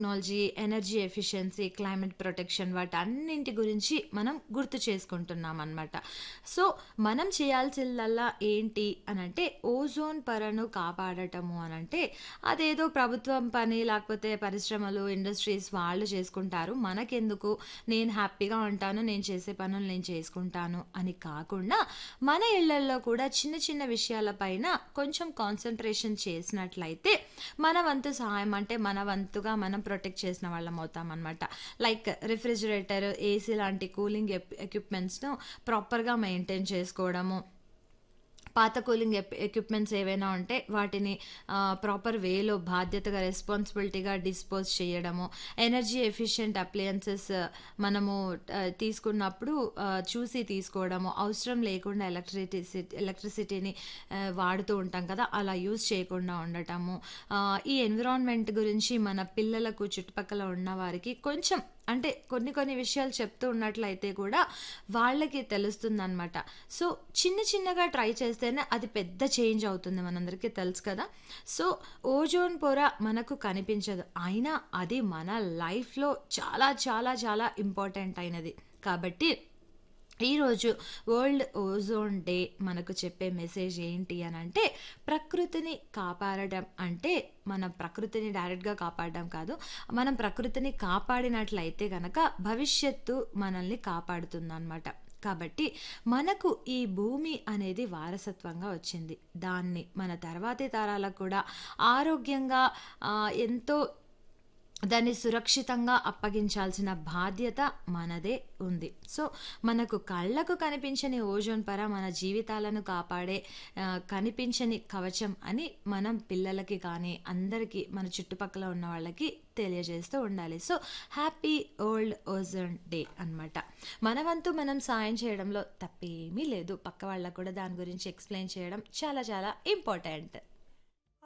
Technology, energy efficiency, climate protection వాటన్నింటి గురించి మనం గుర్తు చేసుకుంటున్నామనమాట. సో, మనం చేయాల్సిందల్లా ఏంటి అనంటే ఓజోన్ పొరను కాపాడటము అనంటే అదేదో ప్రభుత్వం పని లేకపోతే పరిశ్రమలు, ఇండస్ట్రీస్ వాళ్ళు చేసుకుంటారు. మనకెందుకు నేను హ్యాపీగా ఉంటాను. నేను చేసే పనులు నేను చేసుకుంటాను అని కాకుండా మన ఇళ్లల్లో కూడా చిన్న చిన్న విషయాల పైన కొంచెం కాన్సంట్రేషన్ చేసినట్లయితే మన వంతు సహాయం అంటే మన వంతుగా మనం ప్రొటెక్ట్ చేసిన వాళ్ళం అవుతామనమాట. లైక్ రిఫ్రిజిరేటర్, ఏసీ లాంటి కూలింగ్ ఎప్ ఎక్విప్‌మెంట్స్‌ను ప్రాపర్‌గా మెయింటైన్ చేసుకోవడము. పాత కూలింగ్ ఎప్ ఎక్విప్‌మెంట్స్ ఏవైనా ఉంటే వాటిని ఆహ్, ప్రాపర్ వేలో బాధ్యతగా, రెస్పాన్సిబిలిటీగా డిస్పోజ్ చేయడము. ఎనర్జీ ఎఫిషియంట్ అప్లయెన్సెస్ మనము ఆహ్, తీసుకున్నప్పుడు ఆహ్, చూసి తీసుకోవడము. అవసరం లేకుండా ఎలక్ట్రిటిసి ఎలక్ట్రిసిటీని ఆహ్, వాడుతూ ఉంటాం కదా! అలా యూజ్ చేయకుండా ఉండటము. ఆహ్, ఈ ఎన్విరాన్మెంట్ గురించి మన పిల్లలకు, చుట్టుపక్కల ఉన్న వారికి కొంచెం అంటే కొన్ని కొన్ని విషయాలు చెప్తూ ఉన్నట్లయితే కూడా వాళ్ళకి తెలుస్తుందనమాట. సో, చిన్న చిన్నగా ట్రై చేస్తేనే అది పెద్ద చేంజ్ అవుతుంది. మనందరికీ తెలుసు కదా! సో, ఓజోన్ పొర మనకు కనిపించదు. అయినా అది మన లైఫ్‌లో చాలా చాలా చాలా ఇంపార్టెంట్ అయినది. కాబట్టి ఈరోజు వరల్డ్ ఓజోన్ డే మనకు చెప్పే మెసేజ్ ఏంటి అనంటే ప్రకృతిని కాపాడడం అంటే మన ప్రకృతిని డైరెక్ట్‌గా కాపాడడం కాదు. మనం ప్రకృతిని కాపాడినట్లయితే గనక భవిష్యత్తు మనల్ని కాపాడుతుందనమాట. కాబట్టి మనకు ఈ భూమి అనేది వారసత్వంగా వచ్చింది. దాన్ని మన తర్వాతి తరాలకు కూడా ఆరోగ్యంగా ఆహ్, ఎంతో దాన్ని సురక్షితంగా అప్పగించాల్సిన బాధ్యత మనదే ఉంది. సో, మనకు కళ్ళకు కనిపించని ఓజోన్ పొర మన జీవితాలను కాపాడే ఆహ్, కనిపించని కవచం అని మనం పిల్లలకి కానీ, అందరికీ మన చుట్టుపక్కల ఉన్న వాళ్ళకి తెలియజేస్తూ ఉండాలి. So, happy world ozone day అనమాట. మన వంతు మనం సాయం చేయడంలో తప్పేమీ లేదు. పక్క వాళ్ళకి కూడా దాని గురించి ఎక్స్‌ప్లెయిన్ చేయడం చాలా చాలా ఇంపార్టెంట్.